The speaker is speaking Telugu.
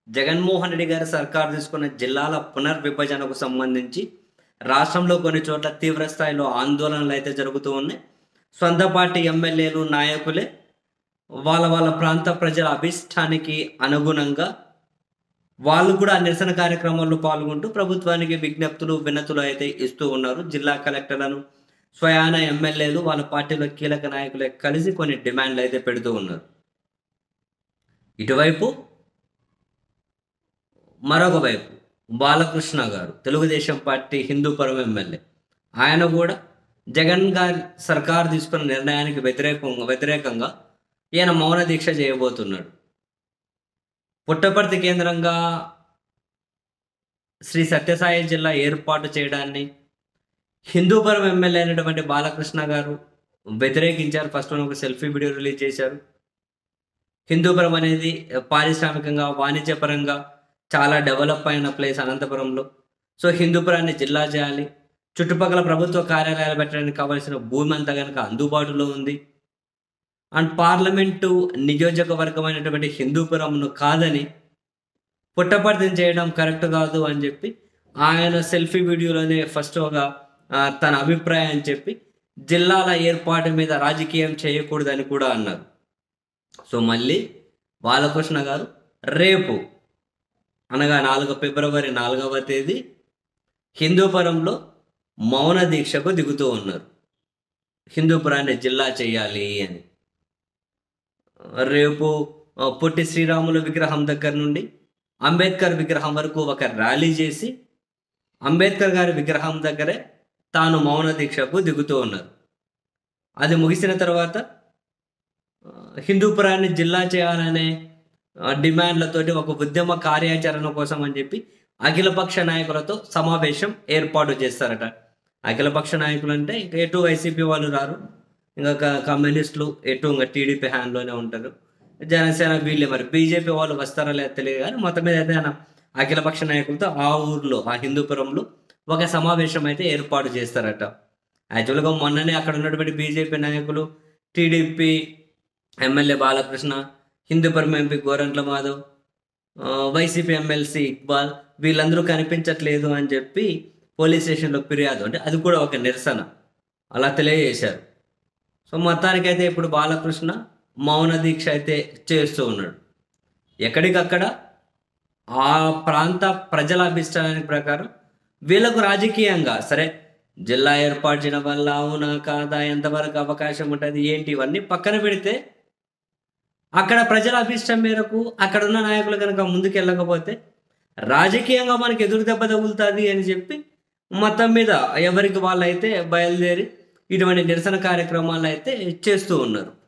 జగన్మోహన్ రెడ్డి గారి సర్కారు తీసుకున్న జిల్లాల పునర్విభజనకు సంబంధించి రాష్ట్రంలో కొన్ని చోట్ల తీవ్ర స్థాయిలో ఆందోళనలు అయితే జరుగుతూ ఉన్నాయి సొంత పార్టీ ఎమ్మెల్యేలు నాయకులే వాళ్ళ వాళ్ళ ప్రాంత ప్రజల అభిష్టానికి అనుగుణంగా వాళ్ళు కూడా ఆ నిరసన కార్యక్రమాల్లో పాల్గొంటూ ప్రభుత్వానికి విజ్ఞప్తులు వినతులు అయితే ఇస్తూ ఉన్నారు జిల్లా కలెక్టర్లను స్వయాన ఎమ్మెల్యేలు వాళ్ళ పార్టీలో కీలక నాయకులే కలిసి కొన్ని డిమాండ్లు అయితే పెడుతూ ఉన్నారు ఇటువైపు మరొక వైపు బాలకృష్ణ గారు తెలుగుదేశం పార్టీ హిందూపురం ఎమ్మెల్యే ఆయన కూడా జగన్ గారి సర్కార్ తీసుకున్న నిర్ణయానికి వ్యతిరేకంగా వ్యతిరేకంగా ఈయన మౌన దీక్ష చేయబోతున్నాడు పుట్టపర్తి కేంద్రంగా శ్రీ సత్యసాయి జిల్లా ఏర్పాటు చేయడాన్ని హిందూపురం ఎమ్మెల్యే అయినటువంటి బాలకృష్ణ గారు వ్యతిరేకించారు ఫస్ట్ ఒక సెల్ఫీ వీడియో రిలీజ్ చేశారు హిందూపురం అనేది పారిశ్రామికంగా వాణిజ్యపరంగా చాలా డెవలప్ అయిన ప్లేస్ అనంతపురంలో సో హిందూపురాన్ని జిల్లా చేయాలి చుట్టుపక్కల ప్రభుత్వ కార్యాలయాలు పెట్టడానికి కావాల్సిన భూమి అంతా కనుక అందుబాటులో ఉంది అండ్ పార్లమెంటు నియోజకవర్గమైనటువంటి హిందూపురంను కాదని పుట్టపర్తిని చేయడం కరెక్ట్ కాదు అని చెప్పి ఆయన సెల్ఫీ వీడియోలోనే ఫస్ట్ ఒక ఆ, తన అభిప్రాయం అని చెప్పి జిల్లాల ఏర్పాటు మీద రాజకీయం చేయకూడదని కూడా అన్నారు సో మళ్ళీ బాలకృష్ణ గారు రేపు అనగా నాలుగు ఫిబ్రవరి నాలుగవ తేదీ హిందూపురంలో మౌన దీక్షకు దిగుతూ ఉన్నారు హిందూపురాన్ని జిల్లా చేయాలి అని రేపు ఆ, పొట్టి శ్రీరాములు విగ్రహం దగ్గర నుండి అంబేద్కర్ విగ్రహం వరకు ఒక ర్యాలీ చేసి అంబేద్కర్ గారి విగ్రహం దగ్గరే తాను మౌన దీక్షకు దిగుతూ ఉన్నారు అది ముగిసిన తర్వాత ఆ, హిందూపురాన్ని జిల్లా చేయాలనే ఆ, డిమాండ్లతోటి ఒక ఉద్యమ కార్యాచరణ కోసం అని చెప్పి అఖిలపక్ష నాయకులతో సమావేశం ఏర్పాటు చేస్తారట అఖిలపక్ష నాయకులు అంటే ఇంకా ఎటు వైసీపీ వాళ్ళు రారు ఇంకా క- కమ్యూనిస్టులు ఎటు ఇంకా టీడీపీ హ్యాండ్లోనే ఉంటారు జనసేన వీళ్ళే మరి బీజేపీ వాళ్ళు వస్తారా లేదా తెలియదు కానీ మొత్తం మీద అయితే ఆయన అఖిలపక్ష నాయకులతో ఆ ఊర్లో ఆ హిందూపురంలో ఒక సమావేశం అయితే ఏర్పాటు చేస్తారట యాక్చువల్గా మొన్ననే అక్కడ ఉన్నటువంటి బీజేపీ నాయకులు TDP MLA Balakrishna Hindupuram MP Gorantla Madhav ఆ, వైసీపీ ఎమ్మెల్సీ ఇక్బాల్ వీళ్ళందరూ కనిపించట్లేదు అని చెప్పి పోలీస్ స్టేషన్లో ఫిర్యాదు అంటే అది కూడా ఒక నిరసన అలా తెలియజేశారు సో మొత్తానికైతే ఇప్పుడు బాలకృష్ణ మౌన దీక్ష అయితే చేస్తూ ఉన్నాడు ఎక్కడికక్కడ ఆ ప్రాంత ప్రజల అభిష్టానికి ప్రకారం వీళ్ళకు రాజకీయంగా సరే జిల్లా ఏర్పాటు చేయడం వల్ల అవునా కాదా ఎంతవరకు అవకాశం ఉంటుంది ఏంటి ఇవన్నీ పక్కన పెడితే అక్కడ ప్రజల అభిష్టం మేరకు అక్కడ ఉన్న నాయకులు కనుక ముందుకు వెళ్ళకపోతే రాజకీయంగా మనకి ఎదురు దెబ్బ తగులుతుంది అని చెప్పి మొత్తం మీద ఎవరికి వాళ్ళైతే బయలుదేరి ఇటువంటి నిరసన కార్యక్రమాలు అయితే చేస్తూ ఉన్నారు